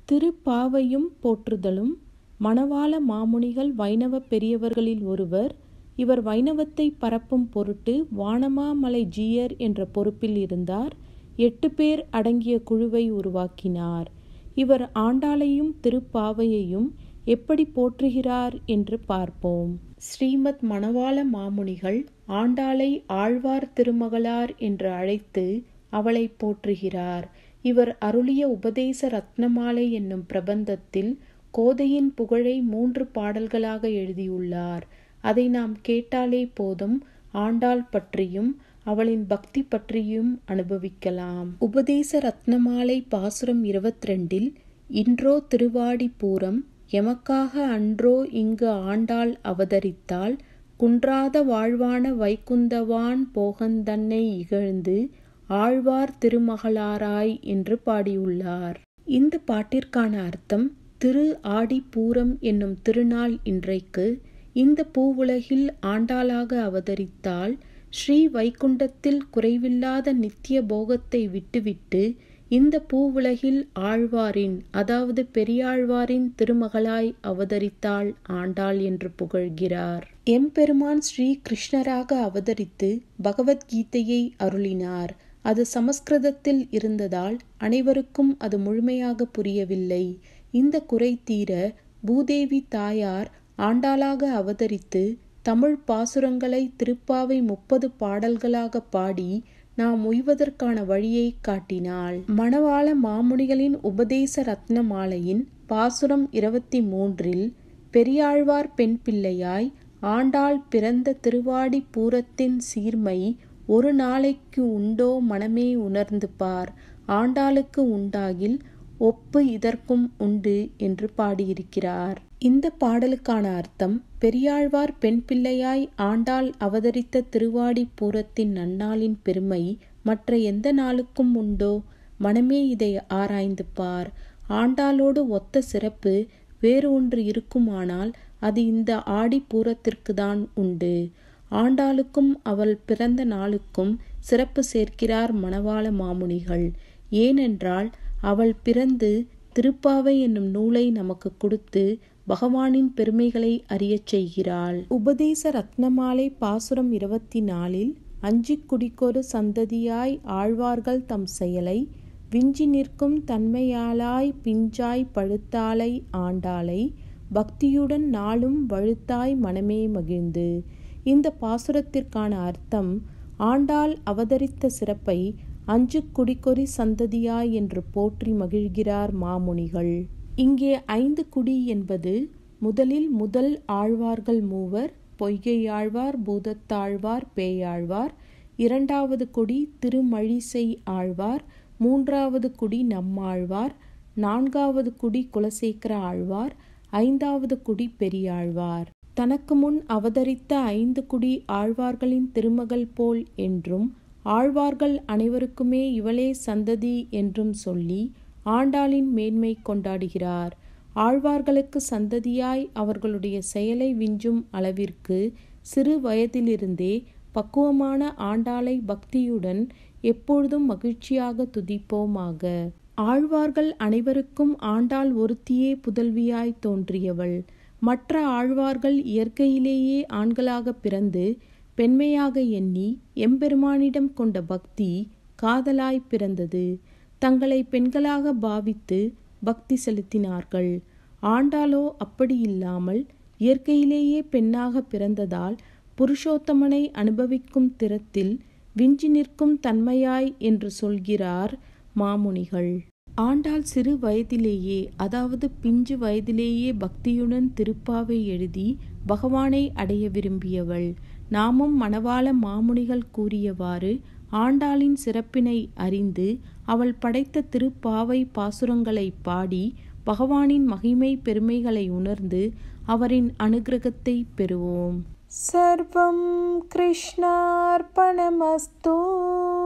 திருப்பாவையும் போற்றுதலும் மணவாள மாமுனிகள் வைணவ பெரியவர்களில் ஒருவர் இவர் வைணவத்தை பரப்பும் பொருட்டு வானமாமலை ஜீயர் என்ற பொறுப்பில் இருந்தார் எட்டு பேர் அடங்கிய குழுவை உருவாக்கினார் இவர் ஆண்டாளையும் திருப்பாவையையும் எப்படி போற்றுகிறார் என்று பார்ப்போம் ஸ்ரீமத் மணவாள மாமுனிகள் ஆண்டாளை ஆழ்வார் திருமகளார் என்று அழைத்து அவளை போற்றுகிறார் இவர் அருளிய உபதேச ரத்னமாலை என்னும் பிரபந்தத்தில் கோதையின் புகழை மூன்று பாடல்களாக எழுதியுள்ளார் அதை நாம் கேட்டாலே போதும் ஆண்டாள் பற்றியும் அவளின் பக்தி பற்றியும் அனுபவிக்கலாம் உபதேச ரத்னமாலை பாசுரம் இருபத்தி ரெண்டில் இன்றோ திருவாடி பூரம் எமக்காக அன்றோ இங்கு ஆண்டாள் அவதரித்தால் குன்றாத வாழ்வான வைகுந்தவான் போகந்தன்னை இகழ்ந்து ஆழ்வார் திருமகளாராய் என்று பாடியுள்ளார் இந்த பாட்டிற்கான அர்த்தம் திரு ஆடி பூரம் என்னும் திருநாள் இன்றைக்கு இந்த பூவுலகில் ஆண்டாளாக அவதரித்தால் ஸ்ரீ வைகுண்டத்தில் குறைவில்லாத நித்திய போகத்தை விட்டுவிட்டு இந்த பூவுலகில் ஆழ்வாரின் அதாவது பெரியாழ்வாரின் திருமகளாய் அவதரித்தாள் ஆண்டாள் என்று புகழ்கிறார் எம்பெருமான் ஸ்ரீ கிருஷ்ணராக அவதரித்து பகவத்கீதையை அருளினார் அது சமஸ்கிருதத்தில் இருந்ததால் அனைவருக்கும் அது முழுமையாக புரியவில்லை இந்த குறை தீர பூதேவி தாயார் ஆண்டாளாக அவதரித்து தமிழ் பாசுரங்களை திருப்பாவை முப்பது பாடல்களாக பாடி நாம் உய்வதற்கான வழியை காட்டினாள் மணவாள மாமுனிகளின் உபதேச ரத்ன மாலையின் பாசுரம் இருபத்தி மூன்றில் பெரியாழ்வார் பெண் பிள்ளையாய் ஆண்டாள் பிறந்த திருவாடி பூரத்தின் சீர்மை ஒரு நாளைக்கு உண்டோ மனமே உணர்ந்து பார் ஆண்டாளுக்கு உண்டாகில் ஒப்பு இதற்கும் உண்டு என்று பாடியிருக்கிறார் இந்த பாடலுக்கான அர்த்தம் பெரியாழ்வார் பெண் பிள்ளையாய் ஆண்டாள் அவதரித்த திருவாடி பூரத்தின் நன்னாளின் பெருமை மற்ற எந்த நாளுக்கும் உண்டோ மனமே இதை ஆராய்ந்து பார் ஆண்டாளோடு ஒத்த சிறப்பு வேறு ஒன்று இருக்குமானால் அது இந்த ஆடி பூரத்திற்கு தான் உண்டு ஆண்டாளுக்கும் அவள் பிறந்த நாளுக்கும் சிறப்பு சேர்க்கிறார் மணவாள மாமுனிகள் ஏனென்றால் அவள் பிறந்து திருப்பாவை என்னும் நூலை நமக்கு கொடுத்து பகவானின் பெருமைகளை அறியச் செய்கிறாள் உபதேச ரத்னமாலை பாசுரம் இருபத்தி நாலில் அஞ்சி குடிக்கொரு சந்ததியாய் ஆழ்வார்கள் தம் செயலை விஞ்சி நிற்கும் தன்மையாளாய் பிஞ்சாய் பழுத்தாளை ஆண்டாளை பக்தியுடன் நாளும் வழுத்தாய் மனமே மகிழ்ந்து இந்த பாசுரத்திற்கான அர்த்தம் ஆண்டாள் அவதரித்த சிறப்பை அஞ்சு குடிக்கொறி சந்ததியாய் என்று போற்றி மகிழ்கிறார் மாமுனிகள் இங்கே ஐந்து குடி என்பது முதலில் முதல் ஆழ்வார்கள் மூவர் பொய்கையாழ்வார் பூதத்தாழ்வார் பேயாழ்வார் இரண்டாவது குடி திருமழிசை ஆழ்வார் மூன்றாவது குடி நம்மாழ்வார் நான்காவது குடி குலசேகர ஆழ்வார் ஐந்தாவது குடி பெரியாழ்வார் தனக்கு முன் அவதரித்த ஐந்து குடி ஆழ்வார்களின் திருமகள் போல் என்றும் ஆழ்வார்கள் அனைவருக்குமே இவளே சந்ததி என்றும் சொல்லி ஆண்டாளின் மேன்மை கொண்டாடுகிறார் ஆழ்வார்களுக்கு சந்ததியாய் அவர்களுடைய செயலை விஞ்சும் அளவிற்கு சிறு வயதிலிருந்தே பக்குவமான ஆண்டாளை பக்தியுடன் எப்பொழுதும் மகிழ்ச்சியாக துதிப்போமாக ஆழ்வார்கள் அனைவருக்கும் ஆண்டாள் ஒருத்தியே புதல்வியாய் தோன்றியவள் மற்ற ஆழ்வார்கள் இயற்கையிலேயே ஆண்களாக பிறந்து பெண்மையாக எண்ணி எம்பெருமானிடம் கொண்ட பக்தி காதலாய் பிறந்தது தங்களை பெண்களாக பாவித்து பக்தி செலுத்தினார்கள் ஆண்டாளோ அப்படி இல்லாமல் இயற்கையிலேயே பெண்ணாக பிறந்ததால் புருஷோத்தமனை அனுபவிக்கும் திறத்தில் விஞ்சி நிற்கும் தன்மையாய் என்று சொல்கிறார் மாமுனிகள் ஆண்டாள் சிறு வயதிலேயே அதாவது பிஞ்சு வயதிலேயே பக்தியுடன் திருப்பாவை எழுதி பகவானை அடைய விரும்பியவள் நாமும் மணவாள மாமுனிகள் கூறியவாறு ஆண்டாளின் சிறப்பினை அறிந்து அவள் படைத்த திருப்பாவை பாசுரங்களை பாடி பகவானின் மகிமை பெருமைகளை உணர்ந்து அவரின் அனுகிரகத்தை பெறுவோம் सर्वं कृष्णार्पणमस्तु